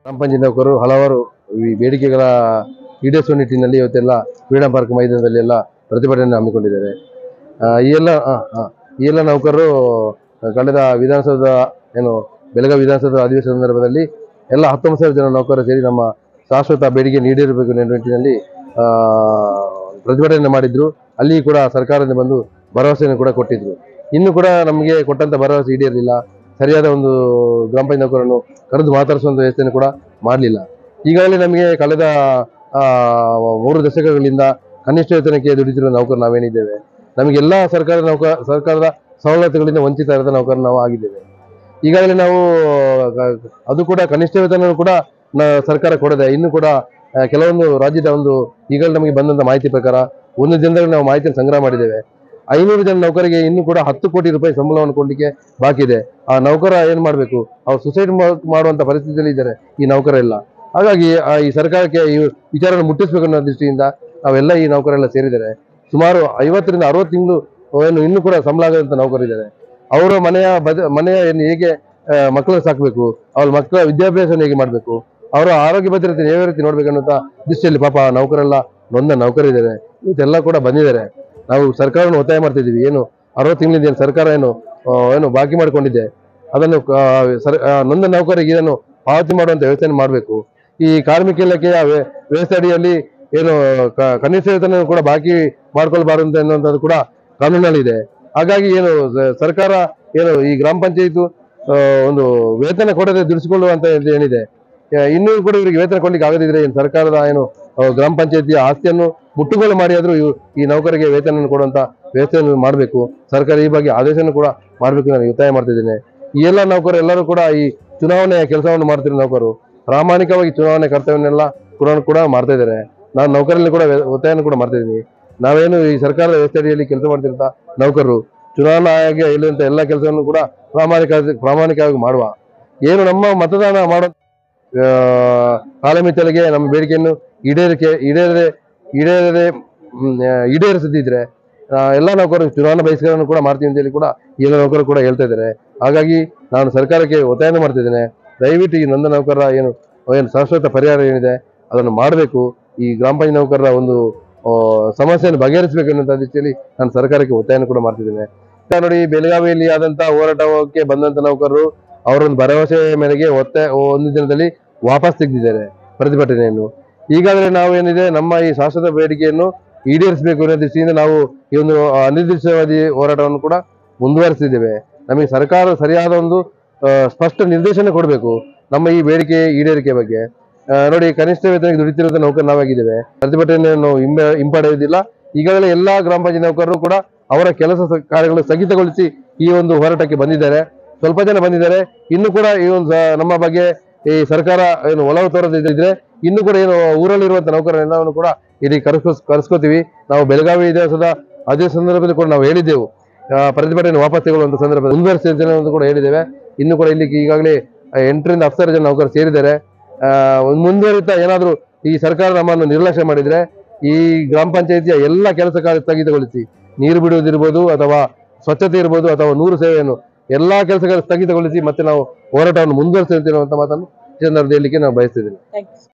ಗ್ರಾಮ ಪಂಚಾಯತ್ ನೌಕರರು ಹಲವಾರು ಈ ಬೇಡಿಕೆಗಳ ಈಡೇರಿಸುವ ನಿಟ್ಟಿನಲ್ಲಿ ಇವತ್ತೆಲ್ಲ ಫ್ರೀಡಂ ಪಾರ್ಕ್ ಮೈದಾನದಲ್ಲಿ ಎಲ್ಲ ಪ್ರತಿಭಟನೆ ಹಮ್ಮಿಕೊಂಡಿದ್ದಾರೆ ಆ, ಈ ಎಲ್ಲ ಆ, ಆ, ಈ ಎಲ್ಲ ನೌಕರರು ಕಳೆದ ವಿಧಾನಸೌಧ ಏನು ಬೆಳಗಾವಿ ವಿಧಾನಸೌಧ ಅಧಿವೇಶನ ಸಂದರ್ಭದಲ್ಲಿ ಎಲ್ಲ ಹತ್ತೊಂಬತ್ತು ಸಾವಿರ ಜನ ನೌಕರರು ಸೇರಿ ನಮ್ಮ ಶಾಶ್ವತ ಬೇಡಿಕೆ ನೀಡಿರಬೇಕು ಎನ್ನುವ ನಿಟ್ಟಿನಲ್ಲಿ ಆ, ಪ್ರತಿಭಟನೆ ಮಾಡಿದ್ರು ಅಲ್ಲಿ ಕೂಡ ಸರ್ಕಾರದಿಂದ ಬಂದು ಭರವಸೆಯನ್ನು ಕೂಡ ಕೊಟ್ಟಿದ್ರು ಇನ್ನು ಕೂಡ ನಮಗೆ ಕೊಟ್ಟಂತ ಭರವಸೆ ಈಡೇರಲಿಲ್ಲ ಸರಿಯಾದ ಒಂದು ಗ್ರಾಮ ಪಂಚಾಯತ್ ನೌಕರನ್ನು ಕರೆದು ಮಾತಾಡಿಸುವಂತ ವ್ಯವಸ್ಥೆಯನ್ನು ಕೂಡ ಮಾಡಲಿಲ್ಲ ಈಗಾಗಲೇ ನಮಗೆ ಕಳೆದ ಆ, ಮೂರು ದಶಕಗಳಿಂದ ಕನಿಷ್ಠ ವೇತನಕ್ಕೆ ದುಡಿತಿರುವ ನೌಕರು ನಾವೇನಿದ್ದೇವೆ ನಮಗೆಲ್ಲ ಸರ್ಕಾರದ ನೌಕ ಸರ್ಕಾರದ ಸವಲತ್ತುಗಳಿಂದ ವಂಚಿತರಾದ ನೌಕರರು ನಾವು ಆಗಿದ್ದೇವೆ ಈಗಾಗಲೇ ನಾವು ಕ- ಅದು ಕೂಡ ಕನಿಷ್ಠ ವೇತನ ಕೂಡ ನ- ಸರ್ಕಾರ ಕೊಡದೆ ಇನ್ನು ಕೂಡ ಆ, ಕೆಲವೊಂದು ರಾಜ್ಯದ ಒಂದು ಈಗಲೇ ನಮಗೆ ಬಂದಂತ ಮಾಹಿತಿ ಪ್ರಕಾರ ಒಂದು ದಿನದಲ್ಲಿ ನಾವು ಮಾಹಿತಿಯನ್ನು ಸಂಗ್ರಹ ಮಾಡಿದ್ದೇವೆ ಐನೂರು ಜನ ನೌಕರಿಗೆ ಇನ್ನು ಕೂಡ ಹತ್ತು ಕೋಟಿ ರೂಪಾಯಿ ಸಂಬಳವನ್ನು ಕೊಡಲಿಕ್ಕೆ ಬಾಕಿ ಇದೆ ಆ ನೌಕರ ಏನ್ ಮಾಡಬೇಕು ಅವ್ರು ಸುಸೈಡ್ ಮಾಡುವಂತ ಪರಿಸ್ಥಿತಿಯಲ್ಲಿ ಇದ್ದಾರೆ ಈ ನೌಕರೆಲ್ಲ ಹಾಗಾಗಿ ಆ ಈ ಸರ್ಕಾರಕ್ಕೆ ಈ ವಿಚಾರವನ್ನು ಮುಟ್ಟಿಸಬೇಕು ಅನ್ನೋ ದೃಷ್ಟಿಯಿಂದ ನಾವೆಲ್ಲ ಈ ನೌಕರೆಲ್ಲ ಸೇರಿದ್ದಾರೆ ಸುಮಾರು ಐವತ್ತರಿಂದ ಅರವತ್ತು ತಿಂಗಳು ಏನು ಇನ್ನೂ ಕೂಡ ಸಂಬಳ ಆಗದಂತ ನೌಕರಿದ್ದಾರೆ ಅವರ ಮನೆಯ ಬದ ಮನೆಯ ಏನು ಹೇಗೆ ಮಕ್ಕಳನ್ನು ಸಾಕಬೇಕು ಅವ್ರ ಮಕ್ಕಳ ವಿದ್ಯಾಭ್ಯಾಸವನ್ನು ಹೇಗೆ ಮಾಡಬೇಕು ಅವರ ಆರೋಗ್ಯ ಭದ್ರತೆ ಯಾವ ರೀತಿ ನೋಡ್ಬೇಕನ್ನೋಂಥ ದೃಷ್ಟಿಯಲ್ಲಿ ಪಾಪ ಆ ನೌಕರೆಲ್ಲ ನೊಂದ ನೌಕರಿದ್ದಾರೆ ಇವತ್ತೆಲ್ಲ ಕೂಡ ಬಂದಿದ್ದಾರೆ ನಾವು ಸರ್ಕಾರವನ್ನು ಒತ್ತಾಯ ಮಾಡ್ತಿದ್ದೀವಿ ಏನು ಅರವತ್ತು ತಿಂಗಳಿಂದ ಏನು ಸರ್ಕಾರ ಏನು ಆ, ಏನು ಬಾಕಿ ಮಾಡಿಕೊಂಡಿದೆ ಅದನ್ನು ಆ, ಸರ್ ಆ, ನೊಂದ ನೌಕರಿಗೆ ಇದನ್ನು ಪಾವತಿ ಮಾಡುವಂತ ವ್ಯವಸ್ಥೆಯನ್ನು ಮಾಡಬೇಕು ಈ ಕಾರ್ಮಿಕ ಇಲಾಖೆಯ ವ್ಯ- ವ್ಯವಸ್ಥೆ ಅಡಿಯಲ್ಲಿ ಏನು ಕ- ಕನಿಷ್ಠ ವೇತನ ಕೂಡ ಬಾಕಿ ಮಾಡ್ಕೊಳ್ಬಾರದು ಅನ್ನುವಂಥದ್ದು ಕೂಡ ಕಾನೂನಲ್ಲಿದೆ ಹಾಗಾಗಿ ಏನು ಸ- ಸರ್ಕಾರ ಏನು ಈ ಗ್ರಾಮ ಪಂಚಾಯತ್ ಒಂದು ವೇತನ ಕೊಡದೆ ದುಡಿಸಿಕೊಳ್ಳುವಂತ ಇದು ಏನಿದೆ ಆ, ಇನ್ನೂ ಕೂಡ ಇವರಿಗೆ ವೇತನ ಕೊಡ್ಲಿಕ್ಕೆ ಆಗದಿದ್ರೆ ಏನು ಸರ್ಕಾರದ ಏನು ಆ, ಗ್ರಾಮ ಪಂಚಾಯತಿಯ ಆಸ್ತಿಯನ್ನು ಮುಟ್ಟುಗೋಲು ಮಾಡಿ ಆದ್ರೂ ಇವು- ಈ ನೌಕರಿಗೆ ವೇತನ ಕೊಡುವಂತ ವ್ಯವಸ್ಥೆಯನ್ನು ಮಾಡಬೇಕು ಸರ್ಕಾರ ಈ ಬಗ್ಗೆ ಆದೇಶವನ್ನು ಕೂಡ ಮಾಡಬೇಕು ನಾನು ಒತ್ತಾಯ ಮಾಡ್ತಿದ್ದೇನೆ ಈ ಎಲ್ಲ ನೌಕರು ಎಲ್ಲರೂ ಕೂಡ ಈ ಚುನಾವಣೆಯ ಕೆಲಸವನ್ನು ಮಾಡ್ತಿರೋ ನೌಕರು ಪ್ರಾಮಾಣಿಕವಾಗಿ ಚುನಾವಣೆ ಕರ್ತವ್ಯವನ್ನೆಲ್ಲ ಕೂಡ ಕೂಡ ಮಾಡ್ತಾ ಇದ್ದಾರೆ ನಾನು ನೌಕರಲ್ಲಿ ಕೂಡ ವ್ಯ- ಒತ್ತಾಯವನ್ನು ಕೂಡ ಮಾಡ್ತಾ ಇದ್ದೀನಿ ನಾವೇನು ಈ ಸರ್ಕಾರದ ವ್ಯವಸ್ಥೆ ಅಡಿಯಲ್ಲಿ ಕೆಲಸ ಮಾಡ್ತಿರಂತ ನೌಕರರು ಚುನಾವಣಾ ಆಯೋಗ ಹೇಳುವಂತ ಎಲ್ಲ ಕೆಲಸವನ್ನು ಕೂಡ ಪ್ರಾಮಾಣಿಕ ಪ್ರಾಮಾಣಿಕವಾಗಿ ಮಾಡುವ ಏನು ನಮ್ಮ ಮತದಾನ ಮಾಡೋ ಆ, ಕಾಲಮಿತಿಯೊಳಗೆ ನಮ್ಮ ಬೇಡಿಕೆಯನ್ನು ಈಡೇರಿಕೆ ಈಡೇರದೆ ಈಡೇರದೆ ಹ್ಮ್, ಆ, ಈಡೇರಿಸದಿದ್ರೆ ಆ, ಎಲ್ಲ ನೌಕರರು ಚುನಾವಣಾ ಬಹಿಷ್ಕಾರವನ್ನು ಕೂಡ ಮಾಡ್ತೀವಿ ಅಂತ ಹೇಳಿ ಕೂಡ ಎಲ್ಲ ನೌಕರರು ಕೂಡ ಹೇಳ್ತಾ ಇದ್ದಾರೆ ಹಾಗಾಗಿ ನಾನು ಸರ್ಕಾರಕ್ಕೆ ಒತ್ತಾಯ ಮಾಡ್ತಿದ್ದೇನೆ ದಯವಿಟ್ಟು ಈ ನೊಂದ ನೌಕರರ ಏನು ಏನು ಶಾಶ್ವತ ಪರಿಹಾರ ಏನಿದೆ ಅದನ್ನು ಮಾಡಬೇಕು ಈ ಗ್ರಾಮ ಪಂಚಾಯತ್ ನೌಕರರ ಒಂದು ಆ, ಸಮಸ್ಯೆಯನ್ನು ಬಗೆಹರಿಸಬೇಕು ಅನ್ನುವಂಥ ದೃಷ್ಟಿಯಲ್ಲಿ ನಾನು ಸರ್ಕಾರಕ್ಕೆ ಒತ್ತಾಯವನ್ನು ಕೂಡ ಮಾಡ್ತಿದ್ದೇನೆ ಈಗ ನೋಡಿ ಬೆಳಗಾವಿಯಲ್ಲಿ ಆದಂತ ಹೋರಾಟಕ್ಕೆ ಬಂದಂತ ನೌಕರರು ಅವರೊಂದು ಭರವಸೆ ಮೇರೆಗೆ ಒತ್ತಾಯ ಒಂದು ದಿನದಲ್ಲಿ ವಾಪಸ್ ತೆಗೆದಿದ್ದಾರೆ ಪ್ರತಿಭಟನೆಯನ್ನು ಈಗಾಗಲೇ ನಾವು ಏನಿದೆ ನಮ್ಮ ಈ ಶಾಶ್ವತ ಬೇಡಿಕೆಯನ್ನು ಈಡೇರಿಸಬೇಕು ಅನ್ನೋ ದೃಷ್ಟಿಯಿಂದ ನಾವು ಈ ಒಂದು ಅನಿರ್ದಿಷ್ಟಾವಧಿ ಹೋರಾಟವನ್ನು ಕೂಡ ಮುಂದುವರಿಸಿದ್ದೇವೆ ನಮಗೆ ಸರ್ಕಾರ ಸರಿಯಾದ ಒಂದು ಆ, ಸ್ಪಷ್ಟ ನಿರ್ದೇಶನ ಕೊಡಬೇಕು ನಮ್ಮ ಈ ಬೇಡಿಕೆ ಈಡೇರಿಕೆ ಬಗ್ಗೆ ಆ, ನೋಡಿ ಕನಿಷ್ಠ ವೇತನಕ್ಕೆ ದುಡಿತಿರುವಂತ ನೌಕರು ನಾವಾಗಿದ್ದೇವೆ ಪ್ರತಿಭಟನೆಯನ್ನು ಹಿಂಬ ಹಿಂಪಡೆಯುವುದಿಲ್ಲ ಈಗಾಗಲೇ ಎಲ್ಲಾ ಗ್ರಾಮ ಪಂಚಾಯತ್ ನೌಕರರು ಕೂಡ ಅವರ ಕೆಲಸ ಸ- ಕಾರ್ಯಗಳು ಸ್ಥಗಿತಗೊಳಿಸಿ ಈ ಒಂದು ಹೋರಾಟಕ್ಕೆ ಬಂದಿದ್ದಾರೆ ಸ್ವಲ್ಪ ಜನ ಬಂದಿದ್ದಾರೆ ಇನ್ನು ಕೂಡ ಈ ಒಂದು ಸ- ನಮ್ಮ ಬಗ್ಗೆ ಈ ಸರ್ಕಾರ ಏನು ಒಲವು ತೋರದಿದ್ರೆ ಇನ್ನು ಕೂಡ ಏನು ಊರಲ್ಲಿರುವಂತ ನೌಕರರೆಲ್ಲವನ್ನು ಕೂಡ ಇಲ್ಲಿ ಕರೆಸ್ಕೊ ಕರೆಸ್ಕೋತೀವಿ ನಾವು ಬೆಳಗಾವಿ ವಿಧಾನಸೌಧ ಅದೇ ಸಂದರ್ಭದಲ್ಲಿ ಕೂಡ ನಾವು ಹೇಳಿದ್ದೆವು ಆ, ಪ್ರತಿಭಟನೆ ವಾಪಸ್ ತಗೊಳ್ಳುವಂತ ಸಂದರ್ಭ ಮುಂದುವರಿಸಿದ್ದೇನೆ ಅಂತ ಕೂಡ ಹೇಳಿದ್ದೇವೆ ಇನ್ನು ಕೂಡ ಇಲ್ಲಿ ಈಗಾಗಲೇ ಎಂಟರಿಂದ ಹತ್ತು ಸಾವಿರ ಜನ ನೌಕರರು ಸೇರಿದ್ದಾರೆ ಆ, ಒಂದು ಮುಂದುವರಿತಾ ಏನಾದರೂ ಈ ಸರ್ಕಾರ ನಮ್ಮನ್ನು ನಿರ್ಲಕ್ಷ್ಯ ಮಾಡಿದ್ರೆ ಈ ಗ್ರಾಮ ಪಂಚಾಯತಿಯ ಎಲ್ಲ ಕೆಲಸ ಕಾರ್ಯ ಸ್ಥಗಿತಗೊಳಿಸಿ ನೀರು ಬಿಡುವುದಿರ್ಬೋದು ಅಥವಾ ಸ್ವಚ್ಛತೆ ಇರ್ಬೋದು ಅಥವಾ ನೂರು ಸೇವೆಯನ್ನು ಎಲ್ಲಾ ಕೆಲಸಗಳು ಸ್ಥಗಿತಗೊಳಿಸಿ ಮತ್ತೆ ನಾವು ಹೋರಾಟವನ್ನು ಮುಂದುವರಿಸ್ತೇವೆ ಅಂತ ಮಾತನ್ನು ಈ ಸಂದರ್ಭದಲ್ಲಿ ಹೇಳಲಿಕ್ಕೆ ನಾವು ಬಯಸ್ತಿದ್ದೇನೆ ಥ್ಯಾಂಕ್ ಯು